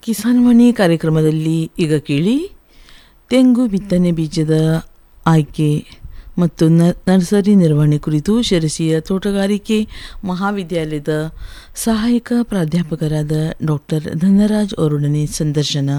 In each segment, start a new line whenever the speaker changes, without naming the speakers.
ಕಿಸಾನ್ ವಾಣಿ ಕಾರ್ಯಕ್ರಮದಲ್ಲಿ ಈಗ ಕೇಳಿ ತೆಂಗು ಬಿತ್ತನೆ ಬೀಜದ ಆಯ್ಕೆ ಮತ್ತು ನ ನರ್ಸರಿ ನಿರ್ವಹಣೆ ಕುರಿತು ಶಿರಸಿಯ ತೋಟಗಾರಿಕೆ ಮಹಾವಿದ್ಯಾಲಯದ ಸಹಾಯಕ ಪ್ರಾಧ್ಯಾಪಕರಾದ ಡಾಕ್ಟರ್ ಧನರಾಜ್ ಅವರೊಡನೆ ಸಂದರ್ಶನ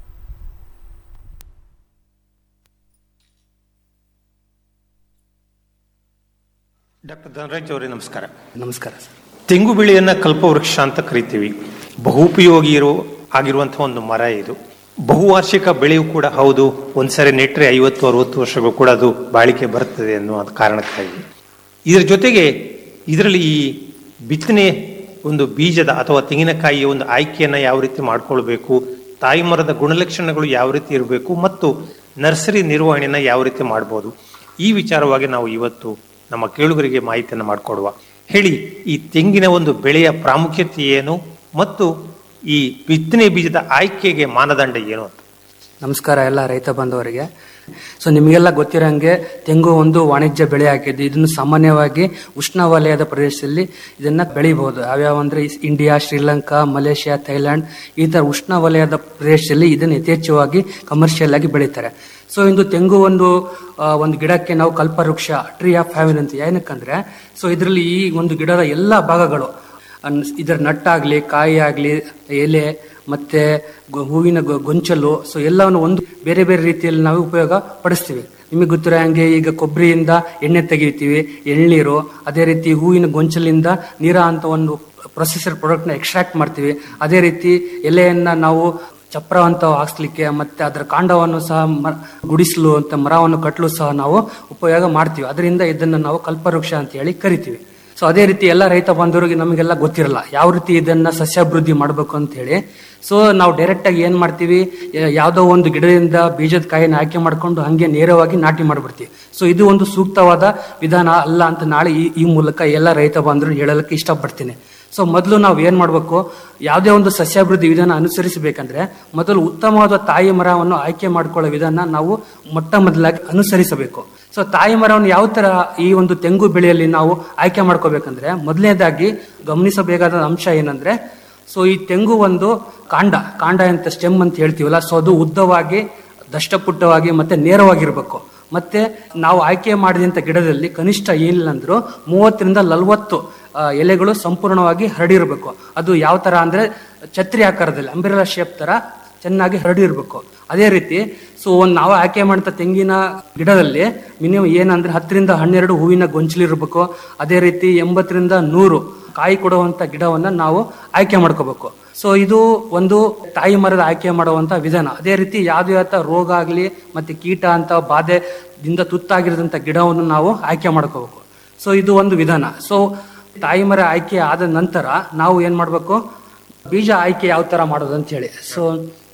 ಡಾಕ್ಟರ್ ಧನರಾಜ್ ಅವರೇ ನಮಸ್ಕಾರ
ನಮಸ್ಕಾರ ಸರ್
ತೆಂಗು ಬೆಳೆಯನ್ನ ಕಲ್ಪವೃಕ್ಷ ಅಂತ ಕರಿತೀವಿ ಬಹುಪಯೋಗಿ ಇರೋ ಆಗಿರುವಂತಹ ಒಂದು ಮರ ಇದು ಬಹುವಾರ್ಷಿಕ ಬೆಳೆಯೂ ಕೂಡ ಹೌದು ಒಂದ್ಸರಿ ನೆಟ್ಟರೆ ಐವತ್ತು ಅರವತ್ತು ವರ್ಷಗಳು ಕೂಡ ಅದು ಬಾಳಿಕೆ ಬರ್ತದೆ ಅನ್ನೋ ಅದು ಕಾರಣಕ್ಕಾಗಿ ಇದರ ಜೊತೆಗೆ ಇದರಲ್ಲಿ ಈ ಬಿತ್ತನೆ ಒಂದು ಬೀಜದ ಅಥವಾ ತೆಂಗಿನಕಾಯಿಯ ಒಂದು ಆಯ್ಕೆಯನ್ನ ಯಾವ ರೀತಿ ಮಾಡ್ಕೊಳ್ಬೇಕು ತಾಯಿ ಮರದ ಗುಣಲಕ್ಷಣಗಳು ಯಾವ ರೀತಿ ಇರಬೇಕು ಮತ್ತು ನರ್ಸರಿ ನಿರ್ವಹಣೆಯನ್ನ ಯಾವ ರೀತಿ ಮಾಡ್ಬೋದು ಈ ವಿಚಾರವಾಗಿ ನಾವು ಇವತ್ತು ನಮ್ಮ ಕೇಳುಗರಿಗೆ ಮಾಹಿತಿಯನ್ನು ಮಾಡಿಕೊಡುವ ಹೇಳಿ ಈ ತೆಂಗಿನ ಒಂದು ಬೆಳೆಯ ಪ್ರಾಮುಖ್ಯತೆ ಏನು ಮತ್ತು ಈ ಬಿತ್ತನೆ ಬೀಜದ ಆಯ್ಕೆಗೆ ಮಾನದಂಡ ಏನು ಅಂತ
ನಮಸ್ಕಾರ ಎಲ್ಲ ರೈತ ಬಾಂಧವರಿಗೆ ಸೊ ನಿಮಗೆಲ್ಲ ಗೊತ್ತಿರೋಂಗೆ ತೆಂಗು ಒಂದು ವಾಣಿಜ್ಯ ಬೆಳೆ ಆಗಿದ್ದು ಇದನ್ನು ಸಾಮಾನ್ಯವಾಗಿ ಉಷ್ಣವಲಯದ ಪ್ರದೇಶದಲ್ಲಿ ಇದನ್ನ ಬೆಳಿಬಹುದು ಯಾವ್ಯಾವ ಅಂದ್ರೆ ಇಸ್- ಇಂಡಿಯಾ ಶ್ರೀಲಂಕಾ ಮಲೇಷ್ಯಾ ಥೈಲ್ಯಾಂಡ್ ಈ ತರ ಉಷ್ಣವಲಯದ ಪ್ರದೇಶದಲ್ಲಿ ಇದನ್ನು ಯಥೇಚ್ಛವಾಗಿ ಕಮರ್ಷಿಯಲ್ ಆಗಿ ಬೆಳೀತಾರೆ ಸೊ ಇಂದು ತೆಂಗು ಒಂದು ಆ, ಒಂದು ಗಿಡಕ್ಕೆ ನಾವು ಕಲ್ಪವೃಕ್ಷ ಟ್ರೀ ಆಫ್ ಹ್ಯಾವಿನ್ ಅಂತ ಏನಕ್ಕಂದ್ರೆ ಸೊ ಇದರಲ್ಲಿ ಈ ಒಂದು ಗಿಡದ ಎಲ್ಲ ಭಾಗಗಳು ಅನ್- ಇದರ ನಟ್ಟಾಗ್ಲಿ ಕಾಯಿ ಆಗ್ಲಿ ಎಲೆ ಮತ್ತೆ ಗೊ- ಹೂವಿನ ಗೊ- ಗೊಂಚಲು ಸೊ ಎಲ್ಲವನ್ನು ಒಂದು ಬೇರೆ ಬೇರೆ ರೀತಿಯಲ್ಲಿ ನಾವು ಉಪಯೋಗ ಪಡಿಸ್ತೀವಿ ನಿಮಗೆ ಗೊತ್ತಿರೋ ಹಂಗೆ ಈಗ ಕೊಬ್ಬರಿಯಿಂದ ಎಣ್ಣೆ ತೆಗಿತೀವಿ ಎಳ್ನೀರು ಅದೇ ರೀತಿ ಹೂವಿನ ಗೊಂಚಲಿಂದ ನೀರ ಅಂತ ಒಂದು ಪ್ರೊಸೆಸರ್ ಪ್ರಾಡಕ್ಟ್ ನ ಎಕ್ಸ್ಟ್ರಾಕ್ಟ್ ಮಾಡ್ತೀವಿ ಅದೇ ರೀತಿ ಎಲೆಯನ್ನ ನಾವು ಚಪ್ರ ಅಂತ ಹಾಕ್ಸ್ಲಿಕ್ಕೆ ಮತ್ತೆ ಅದರ ಕಾಂಡವನ್ನು ಸಹ ಮ- ಗುಡಿಸಲು ಅಂತ ಮರವನ್ನು ಕಟ್ಟಲು ಸಹ ನಾವು ಉಪಯೋಗ ಮಾಡ್ತೀವಿ ಅದರಿಂದ ಇದನ್ನು ನಾವು ಕಲ್ಪವೃಕ್ಷ ಅಂತ ಹೇಳಿ ಕರಿತೀವಿ ಸೊ ಅದೇ ರೀತಿ ಎಲ್ಲ ರೈತ ಬಾಂಧವರಿಗೆ ನಮಗೆಲ್ಲ ಗೊತ್ತಿರಲ್ಲ ಯಾವ ರೀತಿ ಇದನ್ನ ಸಸ್ಯಾಭಿವೃದ್ಧಿ ಮಾಡಬೇಕು ಅಂತ ಹೇಳಿ ಸೊ ನಾವು ಡೈರೆಕ್ಟ್ ಆಗಿ ಏನ್ ಮಾಡ್ತೀವಿ ಯಾ- ಯಾವ್ದೋ ಒಂದು ಗಿಡದಿಂದ ಬೀಜದ ಕಾಯಿನ ಆಯ್ಕೆ ಮಾಡ್ಕೊಂಡು ಹಂಗೆ ನೇರವಾಗಿ ನಾಟಿ ಮಾಡ್ಬಿಡ್ತೀವಿ ಸೊ ಇದು ಒಂದು ಸೂಕ್ತವಾದ ವಿಧಾನ ಅಲ್ಲ ಅಂತ ನಾಳೆ ಈ ಈ ಮೂಲಕ ಎಲ್ಲ ರೈತ ಬಾಂಧವರು ಹೇಳಲಿಕ್ಕೆ ಇಷ್ಟಪಡ್ತೀನಿ ಸೊ ಮೊದಲು ನಾವು ಏನ್ ಮಾಡಬೇಕು ಯಾವುದೇ ಒಂದು ಸಸ್ಯಾಭಿವೃದ್ಧಿ ವಿಧಾನ ಅನುಸರಿಸಬೇಕಂದ್ರೆ ಮೊದಲು ಉತ್ತಮವಾದ ತಾಯಿ ಮರವನ್ನು ಆಯ್ಕೆ ಮಾಡ್ಕೊಳ್ಳೋ ವಿಧಾನ ನಾವು ಮೊಟ್ಟ ಮೊದಲಾಗಿ ಅನುಸರಿಸಬೇಕು ಸೊ ತಾಯಿ ಮರವನ್ನು ಯಾವ ತರ ಈ ಒಂದು ತೆಂಗು ಬೆಳೆಯಲ್ಲಿ ನಾವು ಆಯ್ಕೆ ಮಾಡ್ಕೋಬೇಕಂದ್ರೆ ಮೊದಲನೇದಾಗಿ ಗಮನಿಸಬೇಕಾದ ಅಂಶ ಏನಂದ್ರೆ ಸೊ ಈ ತೆಂಗು ಒಂದು ಕಾಂಡ ಕಾಂಡ ಅಂತ ಸ್ಟೆಮ್ ಅಂತ ಹೇಳ್ತೀವಲ್ಲ ಸೊ ಅದು ಉದ್ದವಾಗಿ ದಷ್ಟಪುಟ್ಟವಾಗಿ ಮತ್ತೆ ನೇರವಾಗಿರ್ಬೇಕು ಮತ್ತೆ ನಾವು ಆಯ್ಕೆ ಮಾಡಿದಂತ ಗಿಡದಲ್ಲಿ ಕನಿಷ್ಠ ಏನಿಲ್ಲ ಅಂದ್ರೂ ಮೂವತ್ತರಿಂದ ನಲವತ್ತು ಆ, ಎಲೆಗಳು ಸಂಪೂರ್ಣವಾಗಿ ಹರಡಿರ್ಬೇಕು ಅದು ಯಾವ ತರ ಅಂದ್ರೆ ಛತ್ರಿ ಆಕಾರದಲ್ಲಿ ಅಂಬ್ರೆಲಾ ಶೇಪ್ ತರ ಚೆನ್ನಾಗಿ ಹರಡಿರ್ಬೇಕು ಅದೇ ರೀತಿ ಸೊ ಒಂದು ನಾವು ಆಯ್ಕೆ ಮಾಡಿದ ತೆಂಗಿನ ಗಿಡದಲ್ಲಿ ಮಿನಿಮಮ್ ಏನಂದ್ರೆ ಹತ್ತರಿಂದ ಹನ್ನೆರಡು ಹೂವಿನ ಗೊಂಚಲಿರ್ಬೇಕು ಅದೇ ರೀತಿ ಎಂಬತ್ತರಿಂದ ನೂರು ಕಾಯಿ ಕೊಡುವಂತ ಗಿಡವನ್ನ ನಾವು ಆಯ್ಕೆ ಮಾಡ್ಕೋಬೇಕು ಸೊ ಇದು ಒಂದು ತಾಯಿ ಮರದ ಆಯ್ಕೆ ಮಾಡುವಂತ ವಿಧಾನ ಅದೇ ರೀತಿ ಯಾವ್ದೇ ಆತ ರೋಗ ಆಗ್ಲಿ ಮತ್ತೆ ಕೀಟ ಅಂತ ಬಾಧೆದಿಂದ ತುತ್ತಾಗಿರೋದಂತ ಗಿಡವನ್ನು ನಾವು ಆಯ್ಕೆ ಮಾಡ್ಕೋಬೇಕು ಸೊ ಇದು ಒಂದು ವಿಧಾನ ಸೊ ತಾಯಿ ಮರ ಆಯ್ಕೆ ಆದ ನಂತರ ನಾವು ಏನ್ ಮಾಡ್ಬೇಕು ಬೀಜ ಆಯ್ಕೆ ಯಾವ ತರ ಮಾಡೋದು ಅಂತ ಹೇಳಿ ಸೊ